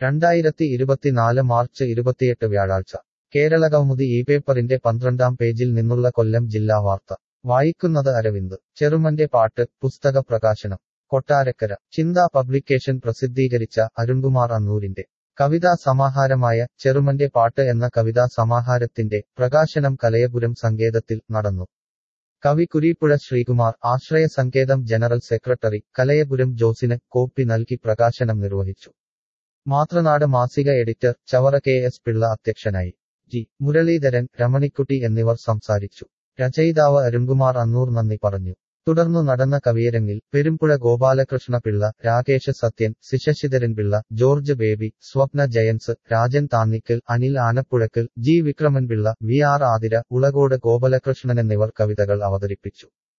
രണ്ടായിരത്തി ഇരുപത്തിനാല് മാർച്ച് ഇരുപത്തിയെട്ട് വ്യാഴാഴ്ച കേരള കൗമുദി ഈ പേപ്പറിന്റെ പന്ത്രണ്ടാം പേജിൽ നിന്നുള്ള കൊല്ലം ജില്ലാ വാർത്ത വായിക്കുന്നത് അരവിന്ദ് ചെറുമന്റെ പാട്ട് പുസ്തക പ്രകാശനം കൊട്ടാരക്കര ചിന്താ പബ്ലിക്കേഷൻ പ്രസിദ്ധീകരിച്ച അരുൺകുമാർ അന്നൂരിന്റെ കവിതാ സമാഹാരമായ ചെറുമന്റെ പാട്ട് എന്ന കവിതാ സമാഹാരത്തിന്റെ പ്രകാശനം കലയപുരം സങ്കേതത്തിൽ നടന്നു കവി കുരീപ്പുഴ ശ്രീകുമാർ ആശ്രയ സങ്കേതം ജനറൽ സെക്രട്ടറി കലയപുരം ജോസിന് കോപ്പി നൽകി പ്രകാശനം നിർവഹിച്ചു മാതൃനാട് മാസിക editor Chavara K S Pillai അധ്യക്ഷനായി ജി മുരളീധരൻ രമണിക്കുട്ടി എന്നിവർ സംസാരിച്ചു രചയിതാവ് അരുൺകുമാർ അന്നൂർ നന്ദി പറഞ്ഞു തുടർന്നു നടന്ന കവിയരങ്ങിൽ Perumpuzha Gopalakrishna Pillai Rakesh Sathyan Sasidharan Pillai George Baby Swapna Jayans Rajan Thannikkal Anil Anappuzhakkal G Vikraman Pillai V R Athira Ulakode Gopalakrishnan എന്നിവർ കവിതകൾ അവതരിപ്പിച്ചു